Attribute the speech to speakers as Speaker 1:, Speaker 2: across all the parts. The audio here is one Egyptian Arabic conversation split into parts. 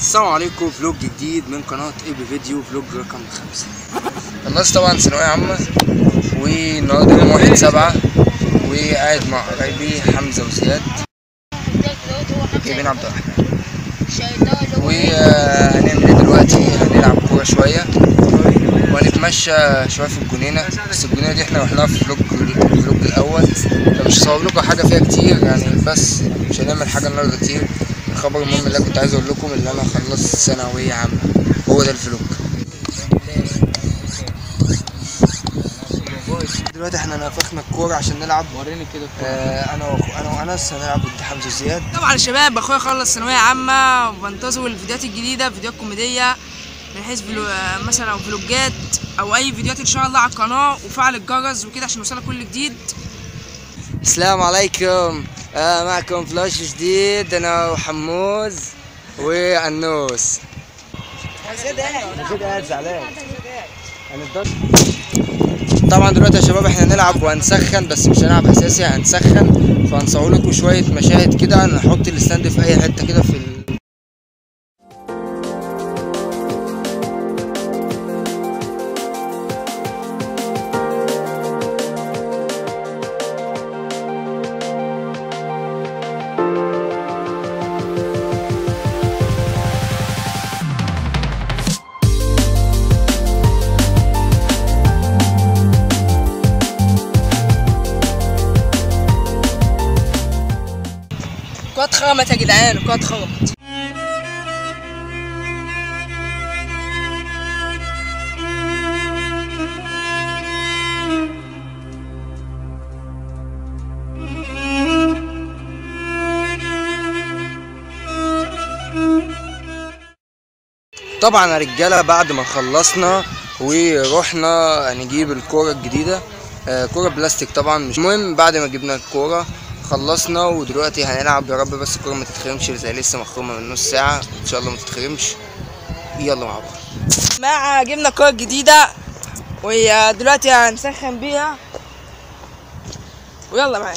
Speaker 1: السلام عليكم فلوج جديد من قناة اي بي فيديو فلوج رقم خمسة خلصت طبعا ثانوية عامة والنهاردة يوم واحد سبعة وقاعد مع قرايبي حمزة وزياد جايبين عبد الرحمن وهنعمل ايه دلوقتي هنلعب كورة شوية وهنتمشى شوية في الجنينة بس الجنينة دي احنا رحناها في فلوج الفلوج الأول فمش هصور لكم حاجة فيها كتير يعني بس مش هنعمل حاجة النهاردة كتير الخبر المهم اللي أنا كنت عايز اقول لكم ان انا خلصت ثانوية عامة هو ده الفلوج دلوقتي احنا نفخنا الكورة عشان نلعب
Speaker 2: وريني كده
Speaker 1: آه انا وأخو انا وانس هنلعب ضد حمزة وزياد
Speaker 3: طبعا يا شباب اخويا خلص ثانويه عامه وبنتظر الفيديوهات الجديده فيديوهات كوميديه من حيث فلو... مثلا او فلوجات او اي فيديوهات ان شاء الله على القناه وفعل الجرس وكده عشان يوصلك كل جديد
Speaker 1: السلام عليكم آه معكم فلاش جديد انا وحموز وعنوس طبعا دلوقتي يا شباب احنا هنلعب وهنسخن بس مش هنلعب اساسي هنسخن فهنصور لكم شويه مشاهد كده نحط الستاند في اي حته كده في ال...
Speaker 3: كواد خرمت يا جدعان كواد خرمت
Speaker 1: طبعا يا رجاله بعد ما خلصنا ورحنا نجيب الكوره الجديده آه، كوره بلاستيك طبعا مش مهم بعد ما جبنا الكوره خلصنا ودلوقتي هنلعب يا رب بس الكوره ما تتخرمش زي لسه مخرومه من نص ساعه ان شاء الله ما تتخرمش يلا مع بعض
Speaker 3: مع جبنا كوره جديده ودلوقتي هنسخن بيها ويلا معاك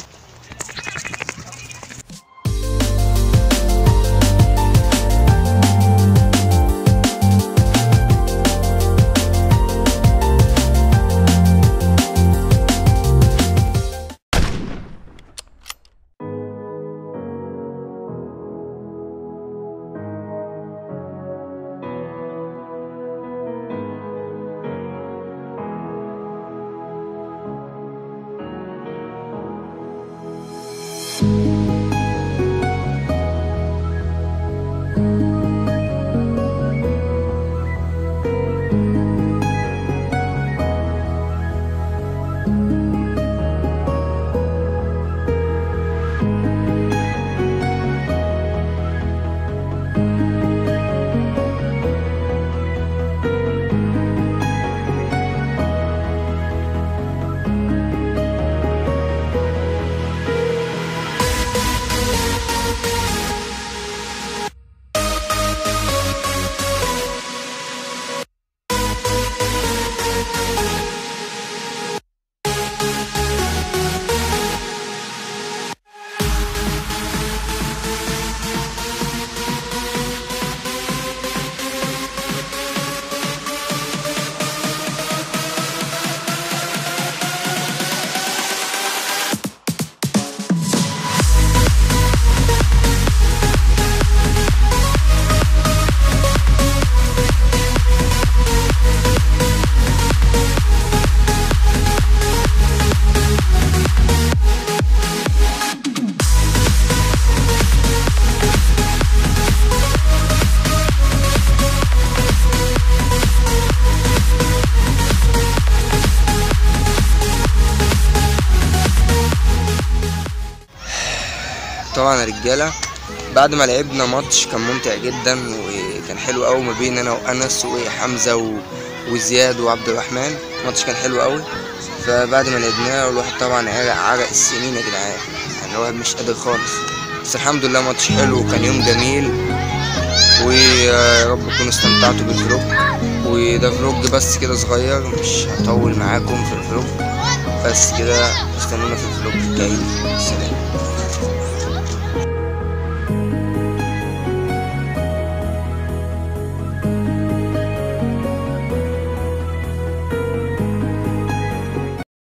Speaker 1: طبعا يا رجاله بعد ما لعبنا ماتش كان ممتع جدا وكان حلو قوي ما بين انا وانس وحمزه و... وزياد وعبد الرحمن الماتش كان حلو قوي فبعد ما لعبناه الواحد طبعا عرق عرق السنين يا جدعان يعني الواحد مش قادر خالص بس الحمد لله ماتش حلو وكان يوم جميل ويا رب تكونوا استمتعتوا بالفلوج وده فلوج بس كده صغير مش هطول معاكم في الفلوج بس كده استنونا في الفلوج الجاي سلام